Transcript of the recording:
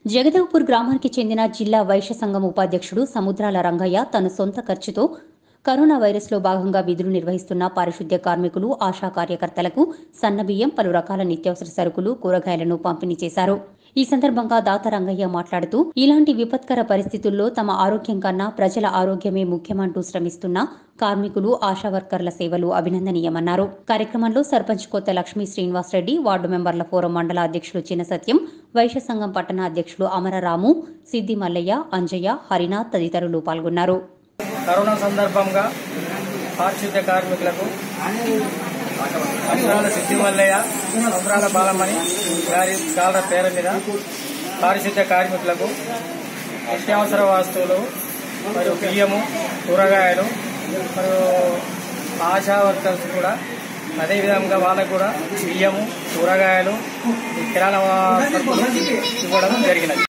జగదేవ్పూర్ గ్రామానికి చెందిన జిల్లా వైశ్య సంఘం ఉపాధ్యక్షుడు సముద్రాల రంగయ్య తన సొంత ఖర్చుతో కరోనా వైరస్లో భాగంగా విధులు నిర్వహిస్తున్న పారిశుద్ధ్య కార్మికులు ఆశా కార్యకర్తలకు సన్నబియ్యం పలు రకాల నిత్యావసర సరుకులు కూరగాయలను పంపిణీ చేశారు ఈ సందర్భంగా దాత రంగయ్య మాట్లాడుతూ ఇలాంటి విపత్కర పరిస్థితుల్లో తమ ఆరోగ్యం కన్నా ప్రజల ఆరోగ్యమే ముఖ్యమంటూ శ్రమిస్తున్న కార్మికులు ఆశా వర్కర్ల సేవలు అభినందనీయమన్నారు కార్యక్రమంలో సర్పంచ్ కొత్త లక్ష్మీ శ్రీనివాసరెడ్డి వార్డు మెంబర్ల ఫోరం మండల అధ్యక్షులు చిన్న సత్యం వైశ్య సంఘం పట్టణ అధ్యక్షులు అమరరాము సిద్ది మల్లయ్య అంజయ్య హరినాథ్ తదితరులు పాల్గొన్నారు కరోనా సందర్భంగా పారిశుద్ధ్య కార్మికులకు అక్షరాల సిద్ధిమల్లయ్య సంబరాల బాలమణి గారి గాల పేరు మీద పారిశుద్ధ్య కార్మికులకు నిత్యావసర వస్తువులు మరియు బియ్యము కూరగాయలు మరియు ఆశా వర్కర్స్ కూడా అదేవిధంగా వాళ్ళకు కూడా బియ్యము కూరగాయలు కిరాణా సరుకులు ఇవ్వడం జరిగినది